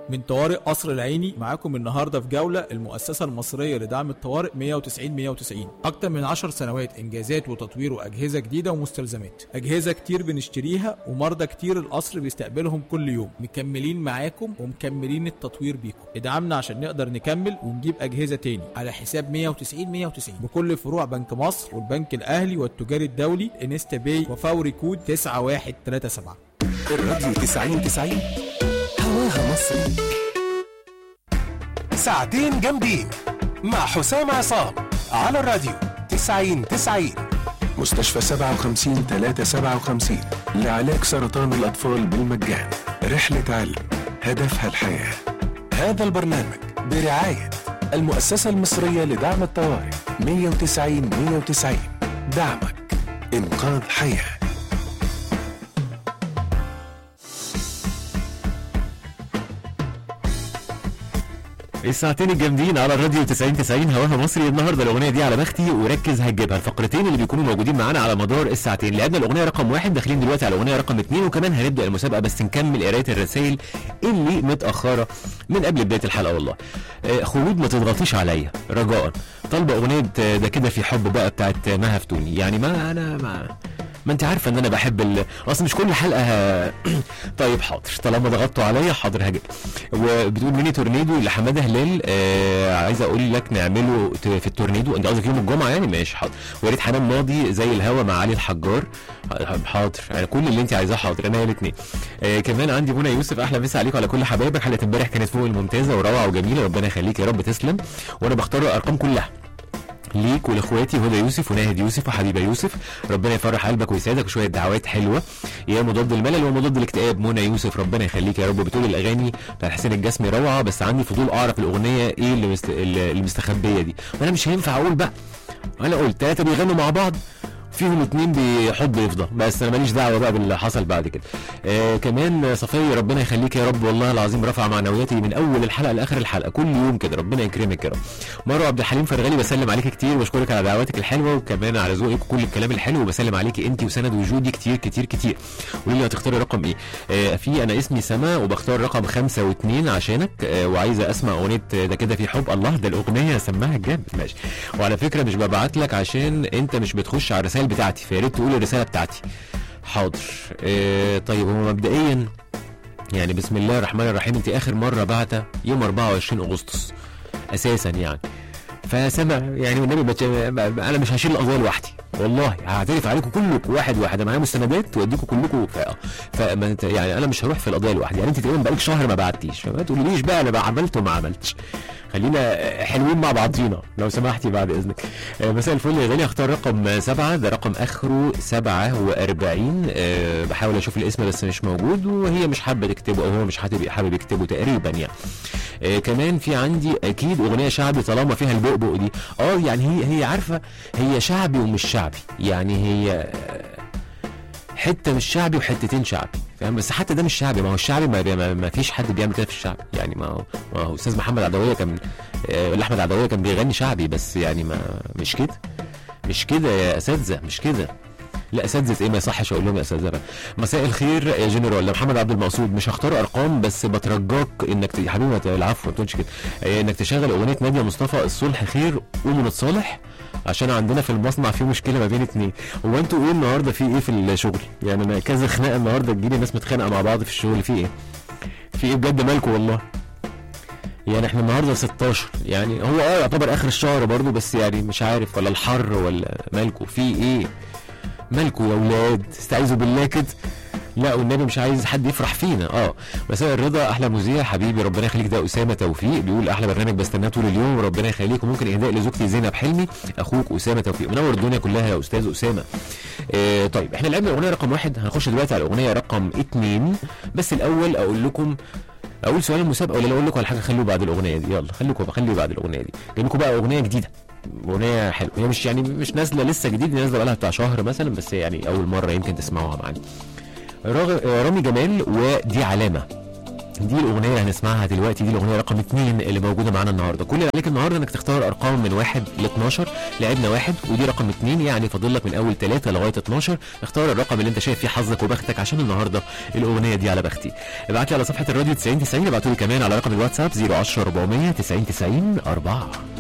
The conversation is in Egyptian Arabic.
من طوارئ قصر العيني معاكم النهارده في جوله المؤسسه المصريه لدعم الطوارئ 190 190 اكتر من 10 سنوات انجازات وتطوير واجهزه جديده ومستلزمات اجهزه كتير بنشتريها ومرضى كتير القصر بيستقبلهم كل يوم مكملين معاكم ومكملين التطوير بيكم ادعمنا عشان نقدر نكمل ونجيب اجهزه تاني على حساب 190 190 بكل فروع بنك مصر والبنك الاهلي والتجاري الدولي انستا باي وفوري كود 9137 الراديو 90 90 هواها مصري ساعتين جامدين مع حسام عصام على الراديو 90 90 مستشفى 57 357 لعلاج سرطان الأطفال بالمجان رحلة علم هدفها الحياة هذا البرنامج برعاية المؤسسة المصرية لدعم الطوارئ 190 190 دعمك إنقاذ حياه الساعتين الجامدين على الراديو 90 90 هواها مصري النهارده الاغنيه دي على بختي وركز هتجيبها الفقرتين اللي بيكونوا موجودين معانا على مدار الساعتين لعبنا الاغنيه رقم واحد داخلين دلوقتي على الاغنيه رقم اثنين وكمان هنبدا المسابقه بس نكمل قرايه الرسائل اللي متاخره من قبل بدايه الحلقه والله آه، خلود ما تضغطيش عليا رجاء طالبه اغنيه آه، ده كده في حب بقى بتاعت مها فتوني يعني ما انا ما ما انت عارفه ان انا بحب ال... اصل مش كل حلقه ه... طيب حاضر طالما ضغطتوا عليا حاضر هجيب وبتقول ميني تورنيدو لحماده هلال آه عايز اقول لك نعمله ت- في التورنيدو انت قصدك يوم الجمعه يعني ماشي حاضر ويا ريت حنان ماضي زي الهوا مع علي الحجار حاضر يعني كل اللي انت عايزاه حاضر انا الاثنين آه كمان عندي منى يوسف احلى مسا عليكم على كل حبايبك حلقه امبارح كانت فوق الممتازه وروعه وجميله ربنا يخليك يا رب تسلم وانا بختار الارقام كلها ليك ولاخواتي هدى يوسف وناهد يوسف وحبيبه يوسف ربنا يفرح قلبك ويسعدك وشويه دعوات حلوه يا مضاد الملل ومضاد الاكتئاب منى يوسف ربنا يخليك يا رب بتقول الاغاني بتاع حسين الجسمي روعه بس عندي فضول اعرف الاغنيه ايه اللي مست... اللي المستخبيه دي وانا مش هينفع اقول بقى انا قلت ثلاثه بيغنوا مع بعض فيهم اتنين بيحب يفضى بس انا ماليش دعوه بقى باللي حصل بعد كده آه كمان صفيه ربنا يخليك يا رب والله العظيم رفع معنوياتي من اول الحلقه لاخر الحلقه كل يوم كده ربنا يكرمك يا رب مروه عبد الحليم فرغلي بسلم عليك كتير واشكرك على دعواتك الحلوه وكمان على ذوقك وكل الكلام الحلو وبسلم عليكي انت وسند وجودي كتير كتير كتير قولي لي هتختاري رقم ايه آه في انا اسمي سما وبختار رقم خمسة واثنين عشانك آه وعايزه اسمع اغنيه ده كده في حب الله ده الاغنيه سماها جامد ماشي وعلى فكره مش ببعت لك عشان انت مش بتخش على الرسائل بتاعتي فيا ريت تقول الرساله بتاعتي حاضر آه طيب هو مبدئيا يعني بسم الله الرحمن الرحيم انت اخر مره بعتة يوم 24 اغسطس اساسا يعني فسمع يعني والنبي ما ت- انا مش هشيل القضيه لوحدي والله هعترف عليكم كلكم واحد واحد انا معايا مستندات واديكم كلكم ف... فما ت- يعني انا مش هروح في القضيه لوحدي يعني انت تقريبا بقالك شهر ما بعتيش فما تقوليش بقى انا بقى عملت وما عملتش خلينا حلوين مع بعضينا لو سمحتي بعد اذنك آه، مساء الفل يا غالي اختار رقم سبعة ده رقم اخره سبعة واربعين أه بحاول اشوف الاسم بس مش موجود وهي مش حابه تكتبه او هو مش حابب حابب يكتبه تقريبا يعني آه كمان في عندي اكيد اغنيه شعبي طالما فيها البؤبؤ دي اه يعني هي هي عارفه هي شعبي ومش شعبي يعني هي آه، حته مش شعبي وحتتين شعبي فاهم بس حتى ده مش شعبي ما هو الشعبي ما, ما, ما فيش حد بيعمل كده في الشعب يعني ما هو, ما هو استاذ محمد عدويه كان آه، احمد عدويه كان بيغني شعبي بس يعني ما مش كده مش كده يا اساتذه مش كده لا اساتذه ايه ما يصحش اقول لهم يا اساتذه بقى. مساء الخير يا جنرال ده محمد عبد المقصود مش هختار ارقام بس بترجاك انك ت... يا حبيبي ما ت- العفو ما تقولش كده آه، انك تشغل اغنيه ناديه مصطفى الصلح خير قوموا نتصالح عشان عندنا في المصنع في مشكله ما بين اتنين هو انتوا ايه النهارده في ايه في الشغل يعني انا كذا خناقه النهارده تجيلي ناس متخانقه مع بعض في الشغل في ايه في ايه بجد مالكم والله يعني احنا النهارده 16 يعني هو اه يعتبر اخر الشهر برضو بس يعني مش عارف ولا الحر ولا مالكوا في ايه مالكوا يا ولاد استعيذوا بالله كده لا والنبي مش عايز حد يفرح فينا اه مساء الرضا احلى مذيع حبيبي ربنا يخليك ده اسامه توفيق بيقول احلى برنامج بستناه طول اليوم وربنا يخليك وممكن اهداء لزوجتي زينب حلمي اخوك اسامه توفيق منور الدنيا كلها يا استاذ اسامه آه طيب احنا لعبنا الاغنيه رقم واحد هنخش دلوقتي على الاغنيه رقم اتنين بس الاول اقول لكم اقول سؤال المسابقه ولا اقول لكم على حاجه خلوه بعد الاغنيه دي يلا خليكم خليه بعد الاغنيه دي جايب لكم بقى اغنيه جديده اغنيه حلوه هي مش يعني مش نازله لسه جديد دي نازله بقالها بتاع شهر مثلا بس يعني اول مره يمكن تسمعوها معانا راغ- رامي جمال ودي علامه دي الاغنيه اللي هنسمعها دلوقتي دي الاغنيه رقم اتنين اللي موجوده معانا النهارده كل اللي عليك النهارده انك تختار ارقام من واحد ل 12 لعبنا واحد ودي رقم اتنين يعني فاضل لك من اول ثلاثه لغايه 12 اختار الرقم اللي انت شايف فيه حظك وبختك عشان النهارده الاغنيه دي على بختي ابعت لي على صفحه الراديو 90 90 ابعتوا لي كمان على رقم الواتساب 010 400 90 90 4